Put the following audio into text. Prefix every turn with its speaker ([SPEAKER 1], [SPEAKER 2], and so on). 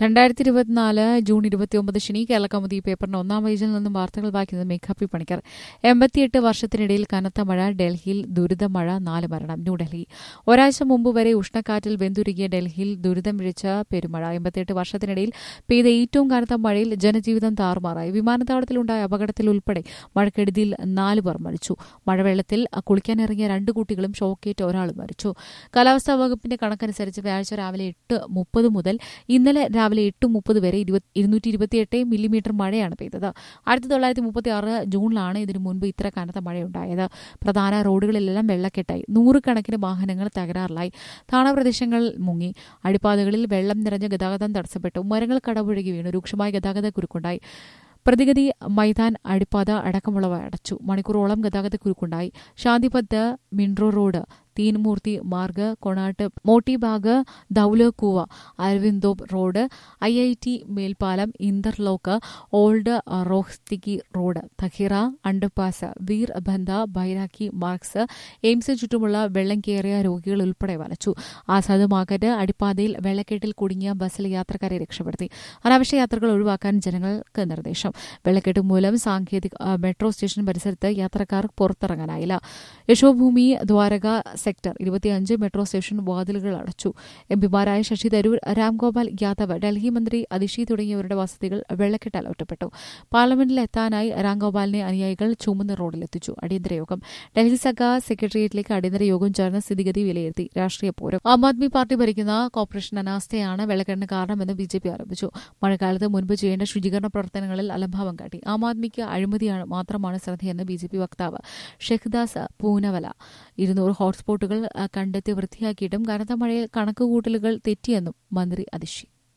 [SPEAKER 1] രണ്ടായിരത്തി ഇരുപത്തിനാല് ജൂൺ ഇരുപത്തിയൊമ്പത് ശനി കേരള കൗമുദി പേപ്പറിന് ഒന്നാം പേജിൽ നിന്നും വാർത്തകൾ വായിക്കുന്നത് മേഘാപ്പി പണിക്കർ എൺപത്തിയെട്ട് വർഷത്തിനിടയിൽ കനത്ത മഴ ഡൽഹിയിൽ ദുരിത മഴ നാല് മരണം ന്യൂഡൽഹി ഒരാഴ്ച മുമ്പ് വരെ ഉഷ്ണക്കാറ്റിൽ വെന്തുരുകിയ ഡൽഹിയിൽ ദുരിതം വിളിച്ച പെരുമഴ എൺപത്തിയെട്ട് വർഷത്തിനിടയിൽ പെയ്ത ഏറ്റവും കനത്ത മഴയിൽ ജനജീവിതം താറുമാറായി വിമാനത്താവളത്തിലുണ്ടായ അപകടത്തിൽ ഉൾപ്പെടെ മഴക്കെടുതിയിൽ നാല് പേർ മരിച്ചു മഴവെള്ളത്തിൽ കുളിക്കാനിറങ്ങിയ രണ്ട് കുട്ടികളും ഷോക്കേറ്റ് ഒരാളും മരിച്ചു കാലാവസ്ഥാ വകുപ്പിന്റെ കണക്കനുസരിച്ച് വ്യാഴാഴ്ച രാവിലെ എട്ട് മുപ്പത് മുതൽ ഇന്നലെ രാവിലെ എട്ട് മുപ്പത് വരെ ഇരുന്നൂറ്റി ഇരുപത്തിയെട്ട് മില്ലിമീറ്റർ മഴയാണ് പെയ്തത് ആയിരത്തി തൊള്ളായിരത്തി മുപ്പത്തി ആറ് ജൂണിലാണ് ഇതിനു മുൻപ് ഇത്ര കനത്ത മഴയുണ്ടായത് പ്രധാന റോഡുകളിലെല്ലാം വെള്ളക്കെട്ടായി നൂറുകണക്കിന് വാഹനങ്ങൾ തകരാറിലായി താണപ്രദേശങ്ങൾ മുങ്ങി അടിപ്പാതകളിൽ വെള്ളം നിറഞ്ഞ ഗതാഗതം തടസ്സപ്പെട്ടു മരങ്ങൾ കടപുഴകി വീണു രൂക്ഷമായ ഗതാഗത കുരുക്കുണ്ടായി പ്രതിഗതി മൈതാൻ അടിപ്പാത അടക്കമുള്ളവ അടച്ചു മണിക്കൂറോളം ഗതാഗത കുരുക്കുണ്ടായി ശാന്തിപത്ത് മിൻട്രോ road Teen Murti Marg Connaught Moti Bagh Dhaula Kuan Aurobindo road I I T മേൽപ്പാലം ഇന്റർലോക്ക് ഓൾഡ് റോഹ്സ്തിക്കി റോഡ് തഹിറ അണ്ടർപാസ് വീർ ബന്ധ ബൈരാക്കി മാർക്സ് എയിംസിന് ചുറ്റുമുള്ള വെള്ളം കയറിയ രോഗികൾ ഉൾപ്പെടെ വലച്ചു ആസാദ് മാർക്കറ്റ് അടിപ്പാതയിൽ വെള്ളക്കെട്ടിൽ കുടുങ്ങിയ ബസ്സിലെ യാത്രക്കാരെ രക്ഷപ്പെടുത്തി അനാവശ്യ യാത്രകൾ ഒഴിവാക്കാൻ ജനങ്ങൾക്ക് നിർദ്ദേശം വെള്ളക്കെട്ട് മൂലം സാങ്കേതിക മെട്രോ സ്റ്റേഷൻ പരിസരത്ത് യാത്രക്കാർ പുറത്തിറങ്ങാനായില്ല യശോഭൂമി ദ്വാരക സെക്ടർ ഇരുപത്തിയഞ്ച് മെട്രോ സ്റ്റേഷൻ വാതിലുകൾ അടച്ചു എംപിമാരായ ശശി തരൂർ രാംഗോപാൽ യാദവ് ഡൽഹി മന്ത്രി അതിഷി തുടങ്ങിയവരുടെ വസതികൾ വെള്ളക്കെട്ടാൽ ഒറ്റപ്പെട്ടു പാർലമെന്റിൽ എത്താനായി രാംഗോപാലിനെ അനുയായികൾ ചുമന്ന റോഡിലെത്തിച്ചു അടിയന്തര യോഗം ഡൽഹി സഖ സെക്രട്ടേറിയറ്റിലേക്ക് അടിയന്തര യോഗം ചേർന്ന് സ്ഥിതിഗതി വിലയിരുത്തി രാഷ്ട്രീയ പോരും ആം ആദ്മി പാർട്ടി ഭരിക്കുന്ന കോർപ്പറേഷൻ അനാസ്ഥയാണ് വെള്ളക്കെട്ടിന് കാരണമെന്ന് ബി ജെ പി ആരോപിച്ചു മഴക്കാലത്ത് മുൻപ് ചെയ്യേണ്ട ശുചീകരണ പ്രവർത്തനങ്ങളിൽ അലംഭാവം കാട്ടി ആം ആദ്മിക്ക് അഴിമതിയാണ് മാത്രമാണ് ശ്രദ്ധയെന്ന് ബി ജെ പി വക്താവ് ഷെഹ്ദാസ് പൂനവല ഇരുന്നൂറ് ഹോട്ട്സ്പോട്ടുകൾ കണ്ടെത്തി വൃത്തിയാക്കിയിട്ടും കനത്ത മഴയിൽ കണക്കുകൂട്ടലുകൾ തെറ്റിയെന്നും മന്ത്രി അതിശി